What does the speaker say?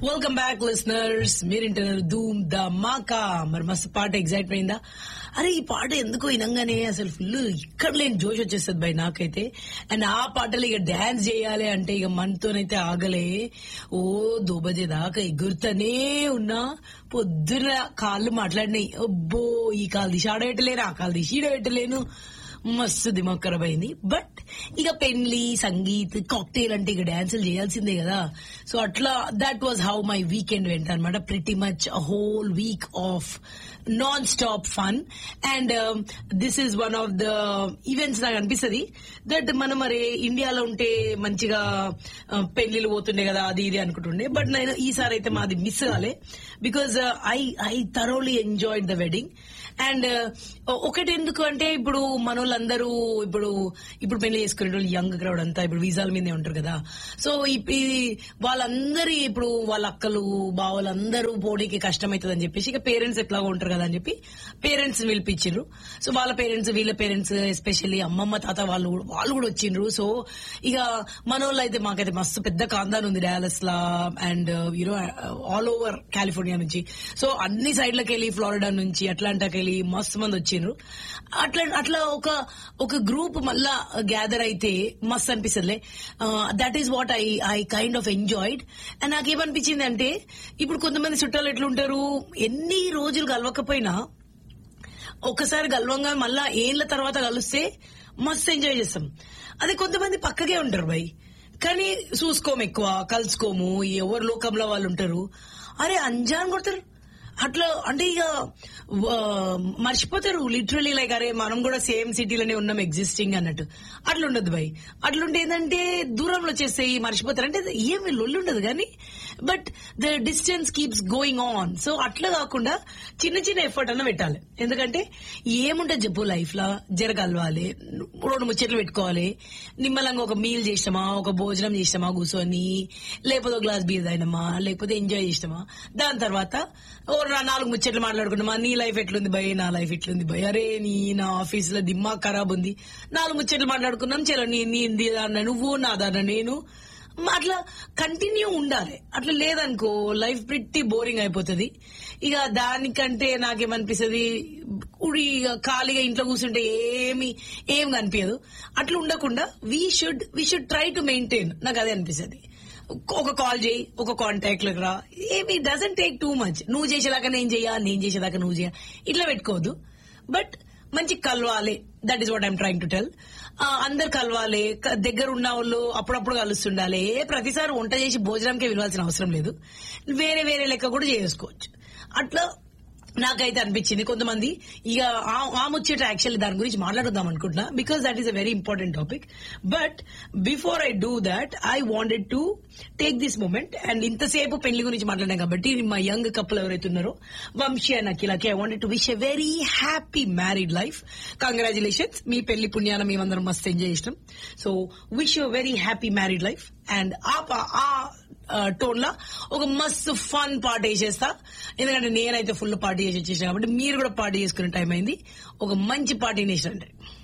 welcome back listeners మీరింటున్నారు ధూమ్ the మాకా మరి మస్తు పాట ఎగ్జైట్ అయిందా అరే ఈ పాట ఎందుకో వినంగానే అసలు ఫుల్ ఇక్కడ లేని జోష్ వచ్చేస్తుంది బై నాకైతే అండ్ ఆ పాటలు ఇక డాన్స్ చేయాలి అంటే ఇక మనతోనైతే ఆగలే ఓ దోబజే దాకా ఎగురుతూనే ఉన్నా పొద్దున కాళ్ళు మాట్లాడినాయి అబ్బో ఈ కాలు దిశ ఆడబెట్టలేను ఆ కాలు దిశ పెట్టలేను మస్తు దిమాగ్ ఖరాబ్ అయింది బట్ ఇక పెళ్లి సంగీత్ కాక్టైల్ అంటే ఇక డాన్సులు చేయాల్సిందే కదా సో అట్లా that was how my weekend went అనమాట pretty much whole week of non stop fun and this is one of the events నాకు అనిపిస్తుంది దట్ మనం మరి ఇండియాలో ఉంటే మంచిగా uh, పెళ్లిళ్ళు పోతుండే కదా అది ఇది అనుకుంటుండే బట్ నేను ఈసారి అయితే మాది మిస్ కాలే because I I thoroughly enjoyed the wedding and ఒకటి ఎందుకు అంటే ఇప్పుడు మన వాళ్ళందరూ ఇప్పుడు ఇప్పుడు పెళ్లి చేసుకునే వాళ్ళు యంగ్ క్రౌడ్ అంతా ఇప్పుడు వీసాల మీదే ఉంటారు కదా సో ఈ వాళ్ళందరి ఇప్పుడు వాళ్ళ అక్కలు బావలందరూ పోనీకి కష్టమవుతుంది అని చెప్పేసి ఇక పేరెంట్స్ ఎట్లాగో ఉంటారు కదా అని చెప్పి పేరెంట్స్ పిలిపించారు సో వాళ్ళ పేరెంట్స్ వీళ్ళ పేరెంట్స్ ఎస్పెషల్లీ అమ్మమ్మ తాత వాళ్ళు కూడా- వాళ్ళు కూడా వచ్చిండ్రు సో ఇక మన వాళ్ళు అయితే మాకైతే మస్తు పెద్ద కాందాన్ ఉంది డాలస్ లా and you know all over California నుంచి సో అన్ని సైడ్లకి వెళ్ళి ఫ్లోరిడా నుంచి అట్లాంటాకి వెళ్ళి మస్తు మంది వచ్చిండ్రు అట్లా అట్లా ఒక ఒక గ్రూప్ మళ్ళా గ్యాదర్ అయితే మస్తు అనిపిస్తుంది that is what I I kind of enjoyed and నాకేమనిపించింది అంటే ఇప్పుడు కొంతమంది చుట్టాలు ఎట్లుంటారు ఎన్ని రోజులు కలవకపోయినా ఒక్కసారి గల్వంగా మళ్ళా ఏళ్ల తర్వాత కలిస్తే మస్తు ఎంజాయ్ చేస్తాం అదే కొంతమంది పక్కకే ఉంటారు భయ్ కానీ చూసుకోము ఎక్కువ కలుసుకోము ఎవరు లోకంలో వాళ్ళు ఉంటారు అరే అంజాన్ కొడతారు అట్లా అంటే ఇక ఆ, మర్చిపోతారు లిటరలీ లైక్ అరే మనం కూడా సేమ్ సిటీలోనే ఉన్నాం ఎగ్జిస్టింగ్ అన్నట్టు అట్లా ఉండదు భయ్ అట్లుంటే ఏంటంటే దూరంలో వచ్చేస్తాయి మర్చిపోతారు అంటే ఏమి లొల్లి ఉండదు కానీ but the distance keeps going on so అట్లా కాకుండా చిన్న చిన్న ఎఫర్ట్ అన్న పెట్టాలి ఎందుకంటే ఏముంటది చెప్పు లైఫ్ లో జరగలవాలి రెండు ముచ్చట్లు పెట్టుకోవాలి నిమ్మలంగా ఒక మీల్ చేసినామా ఒక భోజనం చేసినామా కూర్చొని లేకపోతే ఒక గ్లాస్ బీర్ తాగినామా లేకపోతే ఎంజాయ్ చేసినామా దాని తర్వాత ఓ నా- నాలుగు ముచ్చట్లు మాట్లాడుకున్నామా నీ లైఫ్ ఎట్లుంది భయ్ నా లైఫ్ ఎట్లుంది భయ్ అరే నీ నా ఆఫీస్ లో దిమ్మా ఖరాబ్ ఉంది నాలుగు ముచ్చట్లు మాట్లాడుకున్నాం చలో నీ నీ నీ దాన్న నువ్వు నా దాన్న నేను అట్లా కంటిన్యూ ఉండాలి అట్లా లేదనుకో లైఫ్ ప్రిట్టి బోరింగ్ అయిపోతుంది ఇక దానికంటే నాకేమనిపిస్తుంది ఉడి ఇక ఖాళీగా ఇంట్లో కూర్చుంటే ఏమి ఏం కనిపించదు అట్లా ఉండకుండా we should we should try to maintain నాకు అదే అనిపిస్తుంది ఒక కాల్ చేయి ఒక కాంటాక్ట్ రా ఏమి డజంట్ టేక్ టూ మచ్ నువ్వు చేసేదాకా నేను చెయ్యా నేను చేసేదాకా నువ్వు చేయ ఇట్లా పెట్టుకోవద్దు బట్ మంచి కలవాలి that is what I'm trying to tell అందరు కలవాలి క- దగ్గర ఉన్న వాళ్ళు అప్పుడప్పుడు కలుస్తుండాలి ఏ ప్రతిసారి వంట చేసి భోజనంకే విలవాల్సిన అవసరం లేదు వేరే వేరే లెక్క కూడా చేసుకోవచ్చు అట్లా నాకైతే అనిపించింది కొంతమంది ఇక ఆ- ఆ ముచ్చట యాక్చువల్లీ దాని గురించి మాట్లాడుదాం అనుకుంటున్నా because that is a very important topic but before I do that I wanted to take this moment and ఇంతసేపు పెళ్లి గురించి మాట్లాడాం కాబట్టి మా యంగ్ కపుల్ ఎవరైతే ఉన్నారో వంశీ అండ్ అఖిలకి I wanted to wish a very happy married life congratulations మీ పెళ్లి పుణ్యాన మేమందరం మస్తు ఎంజాయ్ చేసినాం so wish you very happy married life and ah పా- ఆ టోన్ లా ఒక మస్తు ఫన్ పార్టీ చేసేస్తా ఎందుకంటే నేనైతే ఫుల్ పార్టీ చేసి వచ్చేసాను కాబట్టి మీరు కూడా పార్టీ చేసుకునే టైం అయింది ఒక మంచి పార్టీ నేసినండి